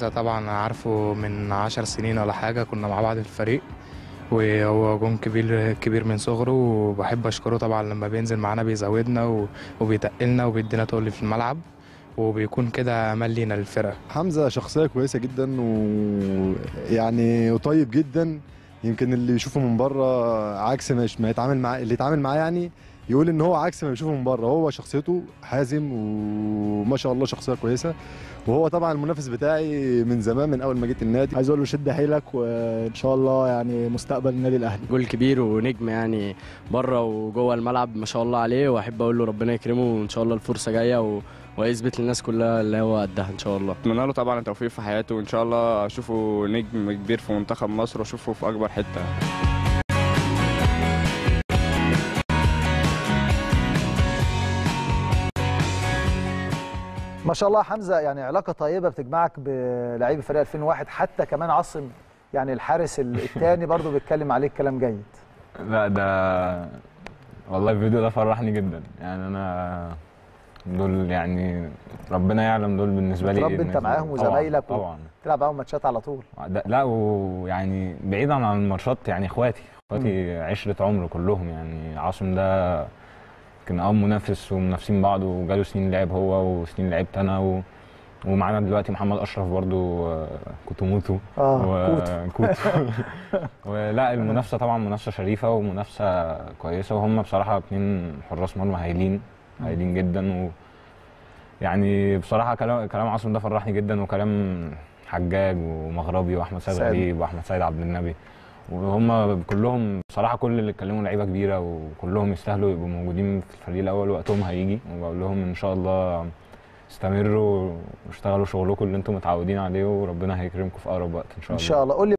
حمزة طبعا عارفه من عشر سنين ولا حاجة كنا مع بعض في الفريق وهو جون كبير كبير من صغره وبحب أشكره طبعا لما بينزل معانا بيزودنا و- وبيتقلنا وبيدينا تقل في الملعب وبيكون كده أمل لينا للفرقة حمزه شخصيه كويسه جدا ويعني وطيب جدا يمكن اللي يشوفه من بره عكس ما ما يتعامل معاه اللي يتعامل معاه يعني يقول ان هو عكس ما بيشوفه من بره هو شخصيته حازم وما شاء الله شخصيه كويسه وهو طبعا المنافس بتاعي من زمان من اول ما جيت النادي عايز اقول له شد حيلك وان شاء الله يعني مستقبل النادي الاهلي جول كبير ونجم يعني بره وجوه الملعب ما شاء الله عليه واحب اقول له ربنا يكرمه وان شاء الله الفرصه جايه و... ويثبت للناس كلها اللي هو قدها ان شاء الله اتمنى له طبعا التوفيق في حياته وان شاء الله اشوفه نجم كبير في منتخب مصر واشوفه في اكبر حته ما شاء الله حمزه يعني علاقه طيبه بتجمعك بلاعبي فريق 2001 حتى كمان عاصم يعني الحارس الثاني برضو بيتكلم عليك كلام جيد لا ده والله الفيديو ده فرحني جدا يعني انا دول يعني ربنا يعلم دول بالنسبه لي بتربي إيه انت بالنسبة معاهم لي. طبعاً، وزمايلك و- طبعا تلعب معاهم ماتشات على طول ده لا ويعني بعيدا عن الماتشات يعني اخواتي اخواتي عشره عمر كلهم يعني عاصم ده كان اه منافس ومنافسين بعض وجاله سنين لعب هو وسنين لعبت انا و... ومعانا دلوقتي محمد اشرف برضو آه، كوتوموتو اه كوتو كوتو ولا المنافسه طبعا منافسه شريفه ومنافسه كويسه وهم بصراحه اتنين حراس مرمى هايلين هايلين جدا و يعني بصراحه كلام كلام عاصم ده فرحني جدا وكلام حجاج ومغربي واحمد سيد سيد. غريب واحمد سيد عبد النبي وهم كلهم بصراحه كل اللي اتكلموا لعيبه كبيره وكلهم يستاهلوا يبقوا موجودين في الفريق الاول وقتهم هيجي وبقول لهم ان شاء الله استمروا واشتغلوا شغلكم اللي انتم متعودين عليه وربنا هيكرمكم في اقرب وقت ان شاء ان الله شاء الله قول لي